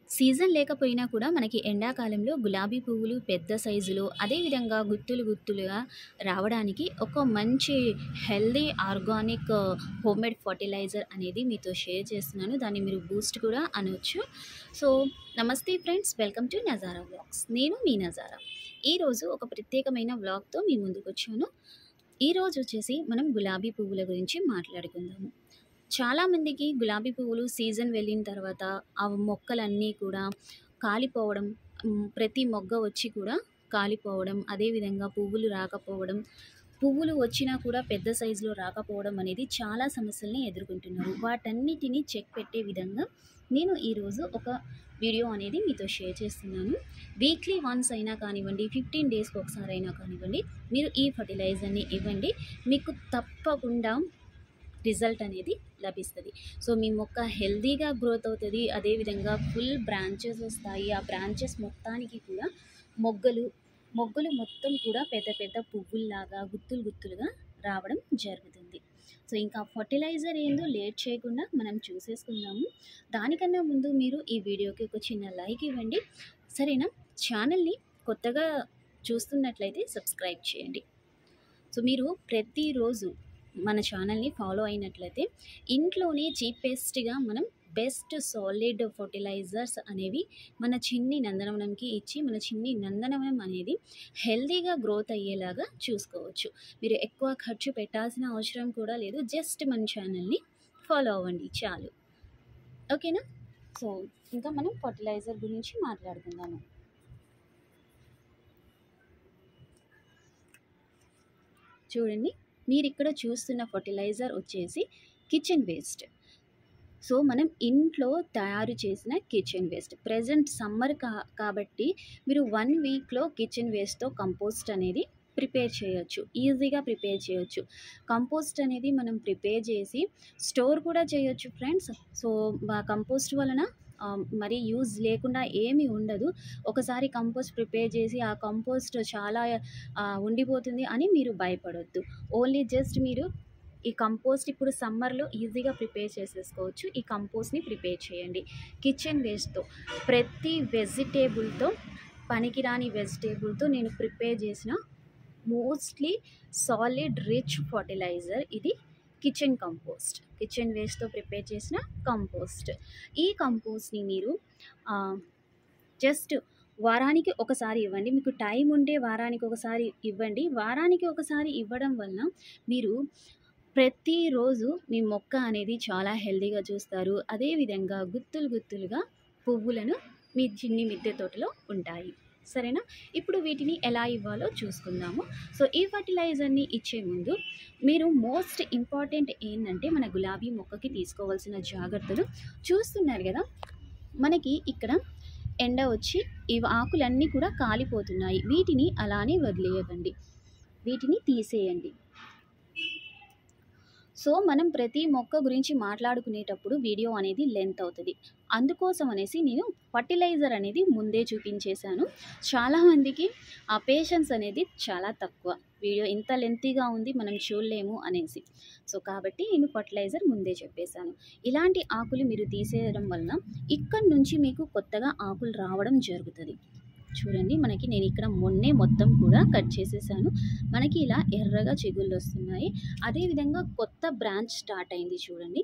season లేకపోయినా కూడా మనకి ఎండాకాలంలో గులాబీ పువ్వులు పెద్ద సైజులో అదేవిధంగా గుత్తులు గుత్తులుగా రావడానికి ఒక మంచి హెల్దీ ఆర్గానిక్ హోమ్మేడ్ ఫర్టిలైజర్ అనేది మీతో షేర్ చేస్తున్నాను దాన్ని మీరు బూస్ట్ కూడా అనవచ్చు సో నమస్తే friends welcome to Nazara vlogs నేను మీ నజారా ఈరోజు ఒక ప్రత్యేకమైన వ్లాగ్తో మీ ముందుకు వచ్చాను ఈరోజు వచ్చేసి మనం గులాబీ పువ్వుల గురించి మాట్లాడుకుందాము చాలామందికి గులాబీ పువ్వులు సీజన్ వెళ్ళిన తర్వాత ఆ మొక్కలన్నీ కూడా కాలిపోవడం మ్, ప్రతి మొగ్గ వచ్చి కూడా కాలిపోవడం అదేవిధంగా పువ్వులు రాకపోవడం పువ్వులు వచ్చినా కూడా పెద్ద సైజులో రాకపోవడం అనేది చాలా సమస్యల్ని ఎదుర్కొంటున్నారు వాటన్నిటిని చెక్ పెట్టే విధంగా నేను ఈరోజు ఒక వీడియో అనేది మీతో షేర్ చేస్తున్నాను వీక్లీ వన్స్ అయినా కానివ్వండి ఫిఫ్టీన్ డేస్కి ఒకసారి అయినా కానివ్వండి మీరు ఈ ఫర్టిలైజర్ని ఇవ్వండి మీకు తప్పకుండా రిజల్ట్ అనేది లభిస్తుంది సో మీ మొక్క హెల్దీగా గ్రోత్ అవుతుంది అదేవిధంగా ఫుల్ బ్రాంచెస్ వస్తాయి ఆ బ్రాంచెస్ మొత్తానికి కూడా మొగ్గలు మొగ్గలు మొత్తం కూడా పెద్ద పెద్ద పువ్వుల్లాగా గుత్తులు గుత్తులుగా రావడం జరుగుతుంది సో ఇంకా ఫర్టిలైజర్ ఏందో లేట్ చేయకుండా మనం చూసేసుకుందాము దానికన్నా ముందు మీరు ఈ వీడియోకి ఒక చిన్న లైక్ ఇవ్వండి సరేనా ఛానల్ని కొత్తగా చూస్తున్నట్లయితే సబ్స్క్రైబ్ చేయండి సో మీరు ప్రతిరోజు మన ఛానల్ని ఫాలో అయినట్లయితే ఇంట్లోనే చీపెస్ట్గా మనం బెస్ట్ సాలిడ్ ఫర్టిలైజర్స్ అనేవి మన చిన్ని నందనవనంకి ఇచ్చి మన చిన్ని నందనవనం అనేది హెల్తీగా గ్రోత్ అయ్యేలాగా చూసుకోవచ్చు మీరు ఎక్కువ ఖర్చు పెట్టాల్సిన అవసరం కూడా లేదు జస్ట్ మన ఛానల్ని ఫాలో అవ్వండి చాలు ఓకేనా సో ఇంకా మనం ఫర్టిలైజర్ గురించి మాట్లాడుకుందాము చూడండి మీరు ఇక్కడ చూస్తున్న ఫర్టిలైజర్ వచ్చేసి కిచెన్ వేస్ట్ సో మనం ఇంట్లో తయారు చేసిన కిచెన్ వేస్ట్ ప్రజెంట్ సమ్మర్ కా కాబట్టి మీరు వన్ వీక్లో కిచెన్ వేస్ట్తో కంపోస్ట్ అనేది ప్రిపేర్ చేయొచ్చు ఈజీగా ప్రిపేర్ చేయొచ్చు కంపోస్ట్ అనేది మనం ప్రిపేర్ చేసి స్టోర్ కూడా చేయొచ్చు ఫ్రెండ్స్ సో కంపోస్ట్ వలన ఆ, మరి యూజ్ లేకుండా ఏమీ ఉండదు ఒకసారి కంపోస్ట్ ప్రిపేర్ చేసి ఆ కంపోస్ట్ చాలా ఆ, ఉండిపోతుంది అని మీరు భయపడొద్దు ఓన్లీ జస్ట్ మీరు ఈ కంపోస్ట్ ఇప్పుడు సమ్మర్లో ఈజీగా ప్రిపేర్ చేసేసుకోవచ్చు ఈ కంపోస్ట్ని ప్రిపేర్ చేయండి కిచెన్ వేస్ట్తో ప్రతి వెజిటేబుల్తో పనికిరాని వెజిటేబుల్తో నేను ప్రిపేర్ చేసిన మోస్ట్లీ సాలిడ్ రిచ్ ఫర్టిలైజర్ ఇది కిచెన్ కంపోస్ట్ కిచెన్ వేస్ట్తో ప్రిపేర్ చేసిన కంపోస్ట్ ఈ కంపోస్ట్ని మీరు జస్ట్ వారానికి ఒకసారి ఇవ్వండి మీకు టైం ఉంటే వారానికి ఒకసారి ఇవ్వండి వారానికి ఒకసారి ఇవ్వడం వలన మీరు ప్రతిరోజు మీ మొక్క అనేది చాలా హెల్తీగా చూస్తారు అదేవిధంగా గుత్తులు గుత్తులుగా పువ్వులను మీ చిన్ని మిద్దె తోటలో ఉంటాయి సరేనా ఇప్పుడు వీటిని ఎలా ఇవ్వాలో చూసుకుందాము సో ఈ ఫర్టిలైజర్ని ఇచ్చే ముందు మీరు మోస్ట్ ఇంపార్టెంట్ ఏంటంటే మన గులాబీ మొక్కకి తీసుకోవాల్సిన జాగ్రత్తలు చూస్తున్నారు కదా మనకి ఇక్కడ ఎండ వచ్చి ఈ ఆకులన్నీ కూడా కాలిపోతున్నాయి వీటిని అలానే వదిలేయకండి వీటిని తీసేయండి సో మనం ప్రతి మొక్క గురించి మాట్లాడుకునేటప్పుడు వీడియో అనేది లెంత్ అవుతుంది అందుకోసం అనేసి నేను ఫర్టిలైజర్ అనేది ముందే చూపించేశాను చాలామందికి ఆ పేషెన్స్ అనేది చాలా తక్కువ వీడియో ఇంత లెంతీగా ఉంది మనం చూడలేము అనేసి సో కాబట్టి నేను ఫర్టిలైజర్ ముందే చెప్పేశాను ఇలాంటి ఆకులు మీరు తీసేయడం వలన ఇక్కడి నుంచి మీకు కొత్తగా ఆకులు రావడం జరుగుతుంది చూడండి మనకి నేను ఇక్కడ మొన్నే మొత్తం కూడా కట్ చేసేసాను మనకి ఇలా ఎర్రగా చిగుళ్ళు వస్తున్నాయి అదేవిధంగా కొత్త బ్రాంచ్ స్టార్ట్ అయింది చూడండి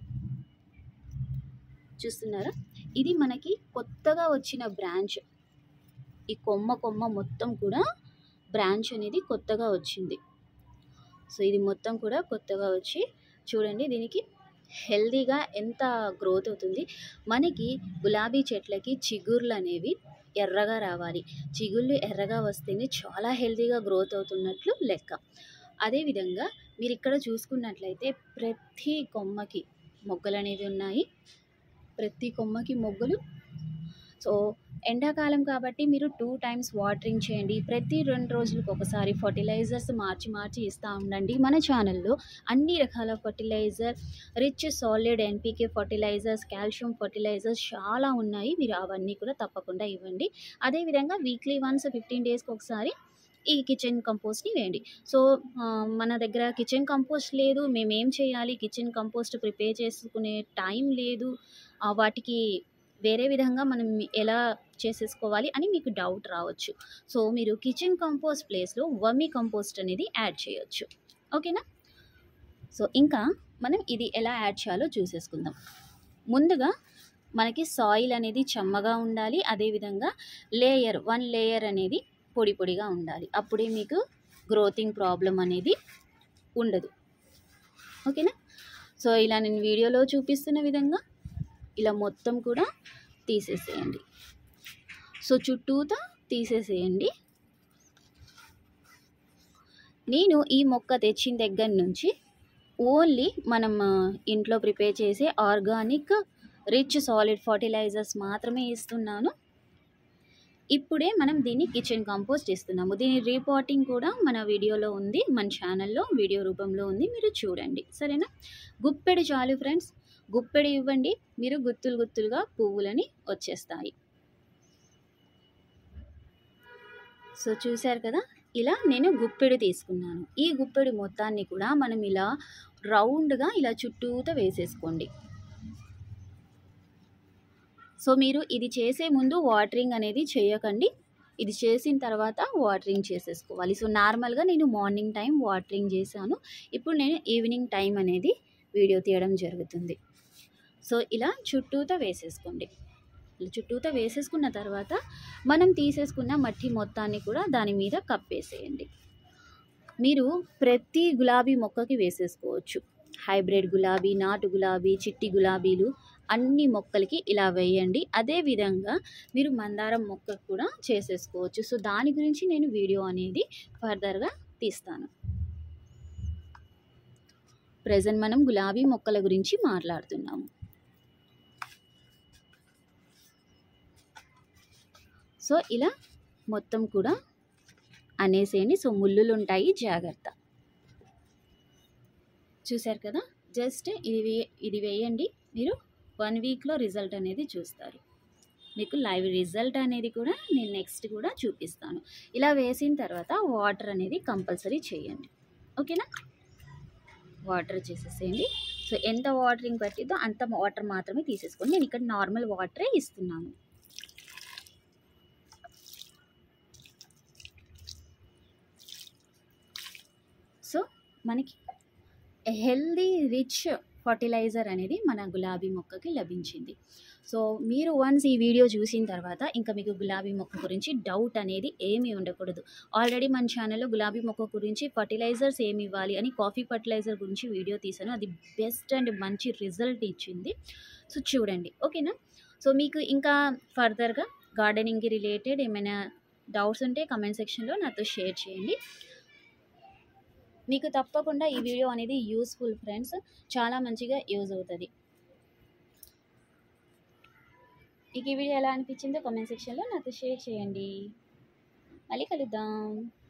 చూస్తున్నారా ఇది మనకి కొత్తగా వచ్చిన బ్రాంచ్ ఈ కొమ్మ కొమ్మ మొత్తం కూడా బ్రాంచ్ అనేది కొత్తగా వచ్చింది సో ఇది మొత్తం కూడా కొత్తగా వచ్చి చూడండి దీనికి హెల్దీగా ఎంత గ్రోత్ అవుతుంది మనకి గులాబీ చెట్లకి చిగుర్లు అనేవి ఎర్రగా రావాలి చిగుళ్ళు ఎర్రగా వస్తేనే చాలా హెల్తీగా గ్రోత్ అవుతున్నట్లు లెక్క అదేవిధంగా మీరు ఇక్కడ చూసుకున్నట్లయితే ప్రతి కొమ్మకి మొగ్గలు అనేవి ఉన్నాయి ప్రతి కొమ్మకి మొగ్గలు సో ఎండాకాలం కాబట్టి మీరు టూ టైమ్స్ వాటరింగ్ చేయండి ప్రతి రెండు రోజులకు ఒకసారి ఫర్టిలైజర్స్ మార్చి మార్చి ఇస్తూ ఉండండి మన ఛానల్లో అన్ని రకాల fertiliser rich solid NPK fertilisers calcium fertilisers చాలా ఉన్నాయి మీరు అవన్నీ కూడా తప్పకుండా ఇవ్వండి అదేవిధంగా వీక్లీ వన్స్ ఫిఫ్టీన్ డేస్కి ఒకసారి ఈ కిచెన్ కంపోస్ట్ని వేయండి సో ఆ, మన దగ్గర కిచెన్ కంపోస్ట్ లేదు మేము ఏం చేయాలి కిచెన్ కంపోస్ట్ ప్రిపేర్ చేసుకునే టైం లేదు ఆ, వాటికి వేరే విధంగా మనం ఎలా చేసేసుకోవాలి అని మీకు డౌట్ రావచ్చు సో మీరు కిచెన్ కంపోస్ట్ ప్లేస్లో వర్మీ కంపోస్ట్ అనేది యాడ్ చేయొచ్చు ఓకేనా సో ఇంకా మనం ఇది ఎలా యాడ్ చేయాలో చూసేసుకుందాం ముందుగా మనకి సాయిల్ అనేది చెమ్మగా ఉండాలి అదేవిధంగా లేయర్ వన్ లేయర్ అనేది పొడి పొడిగా ఉండాలి అప్పుడే మీకు గ్రోతింగ్ ప్రాబ్లం అనేది ఉండదు ఓకేనా సో ఇలా నేను వీడియోలో చూపిస్తున్న విధంగా ఇలా మొత్తం కూడా తీసేసేయండి సో చుట్టూతా తీసేసేయండి నేను ఈ మొక్క తెచ్చిన దగ్గర నుంచి ఓన్లీ మనం ఆ, ఇంట్లో ప్రిపేర్ చేసే ఆర్గానిక్ రిచ్ సాలిడ్ ఫర్టిలైజర్స్ మాత్రమే ఇస్తున్నాను ఇప్పుడే మనం దీన్ని కిచెన్ కంపోస్ట్ ఇస్తున్నాము దీని రీపాటింగ్ కూడా మన వీడియోలో ఉంది మన ఛానల్లో వీడియో రూపంలో ఉంది మీరు చూడండి సరేనా గుప్పెడు చాలు ఫ్రెండ్స్ గుప్పెడు ఇవ్వండి మీరు గుత్తులు గుత్తులుగా పువ్వులని వచ్చేస్తాయి సో చూశారు కదా ఇలా నేను గుప్పెడు తీసుకున్నాను ఈ గుప్పెడు మొత్తాన్ని కూడా మనం ఇలా రౌండ్గా ఇలా చుట్టూత వేసేసుకోండి సో మీరు ఇది చేసే ముందు వాటరింగ్ అనేది చేయకండి ఇది చేసిన తర్వాత వాటరింగ్ చేసేసుకోవాలి సో నార్మల్గా నేను మార్నింగ్ టైం వాటరింగ్ చేశాను ఇప్పుడు నేను ఈవినింగ్ టైం అనేది వీడియో తీయడం జరుగుతుంది సో ఇలా చుట్టూత వేసేసుకోండి ఇలా చుట్టూత వేసేసుకున్న తర్వాత మనం తీసేసుకున్న మట్టి మొత్తాన్ని కూడా దాని మీద కప్పేసేయండి మీరు ప్రతి గులాబీ మొక్కకి వేసేసుకోవచ్చు హైబ్రిడ్ గులాబీ నాటు గులాబీ చిట్టి గులాబీలు అన్ని మొక్కలకి ఇలా వేయండి అదే విధంగా మీరు మందారం మొక్కకు కూడా చేసేసుకోవచ్చు సో దాని గురించి నేను వీడియో అనేది ఫర్దర్గా తీస్తాను ప్రజెంట్ మనం గులాబీ మొక్కల గురించి మాట్లాడుతున్నాము సో ఇలా మొత్తం కూడా అనేసేయండి సో ముళ్ళులు ఉంటాయి జాగ్రత్త చూశారు కదా జస్ట్ ఇది వే- ఇది వేయండి మీరు వన్ వీక్లో రిజల్ట్ అనేది చూస్తారు మీకు లైవ్ రిజల్ట్ అనేది కూడా నేను నెక్స్ట్ కూడా చూపిస్తాను ఇలా వేసిన తర్వాత వాటర్ అనేది కంపల్సరీ చేయండి ఓకేనా వాటర్ చేసేసేయండి సో ఎంత వాటరింగ్ పట్టిద్దో అంత వాటర్ మాత్రమే తీసేసుకోండి నేను ఇక్కడ నార్మల్ వాటరే ఇస్తున్నాను సో మనకి హెల్దీ రిచ్ ఫర్టిలైజర్ అనేది మన గులాబీ మొక్కకి లభించింది సో మీరు వన్స్ ఈ వీడియో చూసిన తర్వాత ఇంకా మీకు గులాబీ మొక్క గురించి డౌట్ అనేది ఏమీ ఉండకూడదు ఆల్రెడీ మన ఛానల్లో గులాబీ మొక్క గురించి ఫర్టిలైజర్స్ ఏమి ఇవ్వాలి అని కాఫీ ఫర్టిలైజర్ గురించి వీడియో తీసాను అది బెస్ట్ అండ్ మంచి రిజల్ట్ ఇచ్చింది సో చూడండి ఓకేనా సో మీకు ఇంకా ఫర్దర్గా గార్డెనింగ్కి రిలేటెడ్ ఏమైనా డౌట్స్ ఉంటే కమెంట్ సెక్షన్లో నాతో షేర్ చేయండి మీకు తప్పకుండా ఈ వీడియో అనేది యూస్ఫుల్ ఫ్రెండ్స్ చాలా మంచిగా యూజ్ అవుతుంది మీకు ఈ వీడియో ఎలా అనిపించిందో కామెంట్ సెక్షన్లో నాతో షేర్ చేయండి మళ్ళీ కలుద్దాం